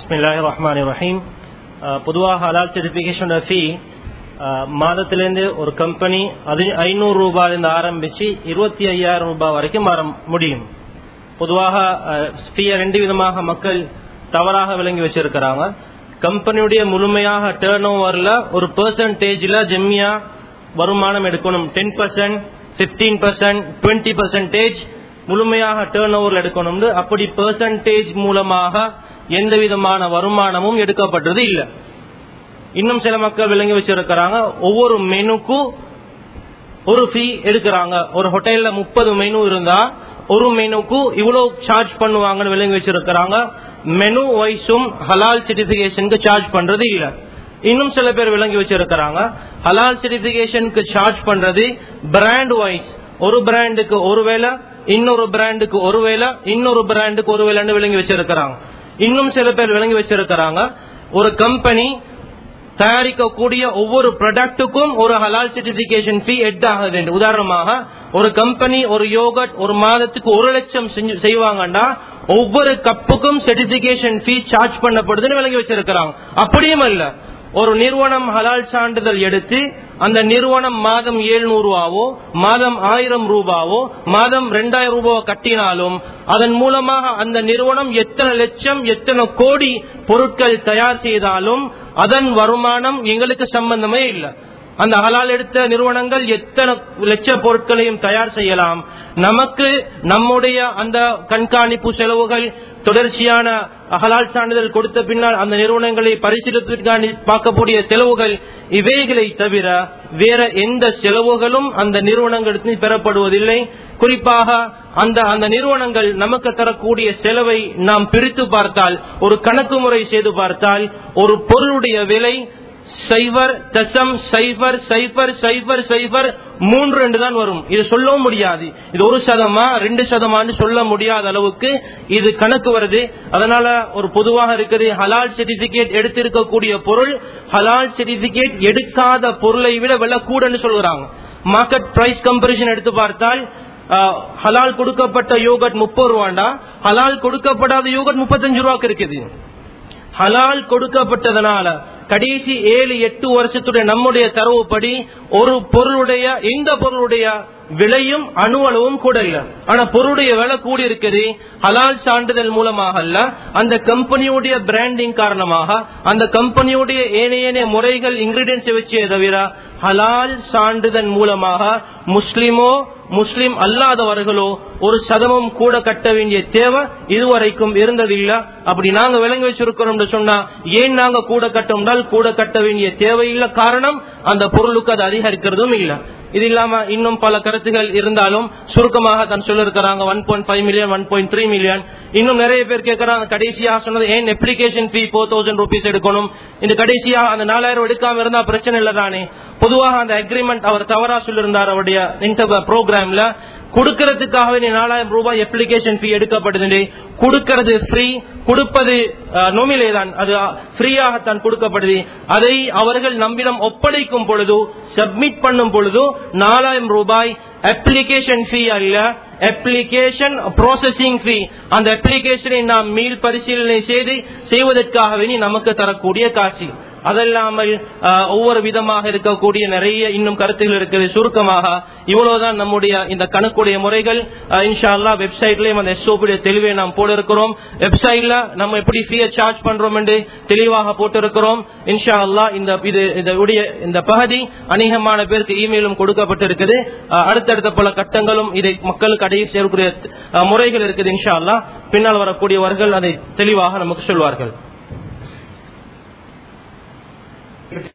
பிஸ்மில்லாஹி ரஹ்மான் ரஹீம் பொதுவாக ஹலால் சர்டிஃபிகேஷனோட ஃபீ மாதத்திலேருந்து ஒரு கம்பெனி அது ஐநூறு ரூபாயிலிருந்து ஆரம்பிச்சு இருபத்தி ஐயாயிரம் ரூபாய் வரைக்கும் வர முடியும் பொதுவாக ஃபீயை ரெண்டு விதமாக மக்கள் தவறாக விளங்கி வச்சிருக்கிறாங்க கம்பெனியுடைய முழுமையாக டேர்ன் ஓவர்ல ஒரு பெர்சன்டேஜ்ல ஜெம்மியா வருமானம் எடுக்கணும் ten percent fifteen percent twenty percentage முழுமையாக டேர்ன் ஓவர்ல எடுக்கணும் அப்படி பெர்சன்டேஜ் மூலமாக எந்த விதமான வருமானமும் எடுக்கப்பட்டது இல்லை இன்னும் சில மக்கள் விளங்கி வச்சிருக்கிறாங்க ஒவ்வொரு மெனுக்கும் ஒரு ஃபீ எடுக்கிறாங்க ஒரு ஹோட்டல்ல முப்பது மெனு இருந்தா ஒரு மெனுக்கு இவ்வளவு சார்ஜ் பண்ணுவாங்கன்னு விளங்கி வச்சிருக்கிறாங்க மெனு வைஸும் ஹலால் சர்டிபிகேஷனுக்கு சார்ஜ் பண்றது இல்ல இன்னும் சில பேர் விளங்கி வச்சிருக்கிறாங்க ஹலால் சர்டிபிகேஷனுக்கு சார்ஜ் பண்றது பிராண்ட் வைஸ் ஒரு பிராண்டுக்கு ஒரு வேலை இன்னொரு பிராண்டுக்கு ஒரு வேலை இன்னொரு பிராண்டுக்கு ஒரு வேலைன்னு விளங்கி வச்சிருக்கிறாங்க இன்னும் சில பேர் விளங்கி வச்சிருக்கிறாங்க ஒரு கம்பெனி தயாரிக்கக்கூடிய ஒவ்வொரு ப்ராடக்ட்டுக்கும் ஒரு ஹலால் சர்டிபிகேஷன் ஃபீ எட் ஆக வேண்டும் உதாரணமாக ஒரு கம்பெனி ஒரு யோகட் ஒரு மாதத்துக்கு ஒரு லட்சம் செய்வாங்கன்னா ஒவ்வொரு கப்புக்கும் சர்டிபிகேஷன் ஃபீ சார்ஜ் பண்ணப்படுதுன்னு விளங்கி வச்சிருக்கிறாங்க அப்படியும் இல்ல ஒரு நிறுவனம் ஹலால் சான்றிதழ் எடுத்து அந்த நிறுவனம் மாதம் ஏழ்நூறு ரூபாவோ மாதம் ஆயிரம் ரூபாவோ மாதம் ரெண்டாயிரம் ரூபாவோ கட்டினாலும் அதன் மூலமாக அந்த நிறுவனம் எத்தனை லட்சம் எத்தனை கோடி பொருட்கள் தயார் செய்தாலும் அதன் வருமானம் எங்களுக்கு சம்பந்தமே இல்லை அந்த ஹலால் எடுத்த நிறுவனங்கள் எத்தனை லட்ச பொருட்களையும் தயார் செய்யலாம் நமக்கு நம்முடைய அந்த கண்காணிப்பு செலவுகள் தொடர்ச்சியான அகலால் சான்றிதழ் கொடுத்த பின்னால் அந்த நிறுவனங்களை பரிசீலிப்பதற்கான பார்க்கக்கூடிய செலவுகள் இவைகளை தவிர வேற எந்த செலவுகளும் அந்த நிறுவனங்களுக்கு பெறப்படுவதில்லை குறிப்பாக அந்த அந்த நிறுவனங்கள் நமக்கு தரக்கூடிய செலவை நாம் பிரித்து பார்த்தால் ஒரு கணக்கு முறை செய்து பார்த்தால் ஒரு பொருளுடைய விலை சைபர் தசம் சைபர் சைபர் சைபர் சைபர் மூன்று ரெண்டு தான் வரும் இது சொல்லவும் முடியாது இது ஒரு சதமா ரெண்டு சதமான்னு சொல்ல முடியாத அளவுக்கு இது கணக்கு வருது அதனால ஒரு பொதுவாக இருக்குது ஹலால் சர்டிபிகேட் எடுத்திருக்கக்கூடிய பொருள் ஹலால் சர்டிபிகேட் எடுக்காத பொருளை விட விலை கூடன்னு சொல்கிறாங்க மார்க்கெட் பிரைஸ் கம்பரிசன் எடுத்து பார்த்தால் ஹலால் கொடுக்கப்பட்ட யோகட் முப்பது ரூபாண்டா ஹலால் கொடுக்கப்படாத யோகட் முப்பத்தஞ்சு ரூபாய்க்கு இருக்குது ஹலால் கொடுக்கப்பட்டதனால கடைசி ஏழு எட்டு வருஷத்துடைய நம்முடைய தரவுப்படி ஒரு பொருளுடைய எந்த பொருளுடைய விலையும் அணுவளவும் கூட இல்ல ஆனா பொருளுடைய விலை கூடி இருக்குது ஹலால் சான்றிதழ் மூலமாக அல்ல அந்த கம்பெனியுடைய பிராண்டிங் காரணமாக அந்த கம்பெனியுடைய ஏனைய முறைகள் இன்கிரீடியன்ஸ் வச்சே தவிர ஹலால் சான்றிதழ் மூலமாக முஸ்லிமோ முஸ்லிம் அல்லாதவர்களோ ஒரு சதமும் கூட கட்ட வேண்டிய தேவை இதுவரைக்கும் இருந்ததில்லை அப்படி நாங்க விளங்கி வச்சிருக்கிறோம் சொன்னா ஏன் நாங்க கூட கட்டோம்னால் கூட கட்ட வேண்டிய தேவையில்லை காரணம் அந்த பொருளுக்கு அது அதிகரிக்கிறதும் இல்லை இது இல்லாம இன்னும் பல கருத்துகள் இருந்தாலும் சுருக்கமாக தான் சொல்லிருக்கிறாங்க one point five million one point three million இன்னும் நிறைய பேர் கேட்கறாங்க கடைசியாக சொன்னது ஏன் application fee four thousand rupees எடுக்கணும் இந்த கடைசியா அந்த நாலாயிரம் எடுக்காம இருந்தா பிரச்சனை இல்லை தானே பொதுவாக அந்த அக்ரிமெண்ட் அவர் தவறா சொல்லியிருந்தார் அவருடைய இன்டர் ப்ரோக்ராம்ல கொடுக்கறதுக்காகவே நீ நாலாயிரம் ரூபாய் அப்ளிகேஷன் ஃபீ எடுக்கப்படுது கொடுக்கிறது ஃப்ரீ கொடுப்பது நோமிலே தான் அது ஃப்ரீயாகத்தான் கொடுக்கப்படுது அதை அவர்கள் நம்மிடம் ஒப்படைக்கும் பொழுது சப்மிட் பண்ணும் பொழுது நாலாயிரம் ரூபாய் அப்ளிகேஷன் ஃபீ அல்ல அப்ளிகேஷன் ப்ராசஸிங் ஃபீ அந்த அப்ளிகேஷனை நாம் மீள் பரிசீலனை செய்து செய்வதற்காகவே நமக்கு தரக்கூடிய காசு அதல்லாமல் ஒவ்வொரு விதமாக இருக்கக்கூடிய நிறைய இன்னும் கருத்துகள் இருக்குது சுருக்கமாக இவ்வளவுதான் நம்முடைய இந்த கணக்குடைய முறைகள் இன்ஷா அல்லா வெப்சைட்லயும் அந்த எஸ்ஓபியுடைய தெளிவை நாம் போட இருக்கிறோம் வெப்சைட்ல நம்ம எப்படி ஃபீயை சார்ஜ் பண்றோம் என்று தெளிவாக போட்டிருக்கிறோம் இன்ஷா அல்லா இந்த இது இந்த பகுதி அநேகமான பேருக்கு இமெயிலும் கொடுக்கப்பட்டிருக்குது அடுத்தடுத்த பல கட்டங்களும் இதை மக்களுக்கு அடைய சேர்க்கக்கூடிய முறைகள் இருக்குது இன்ஷா அல்லா பின்னால் வரக்கூடியவர்கள் அதை தெளிவாக நமக்கு சொல்வார்கள்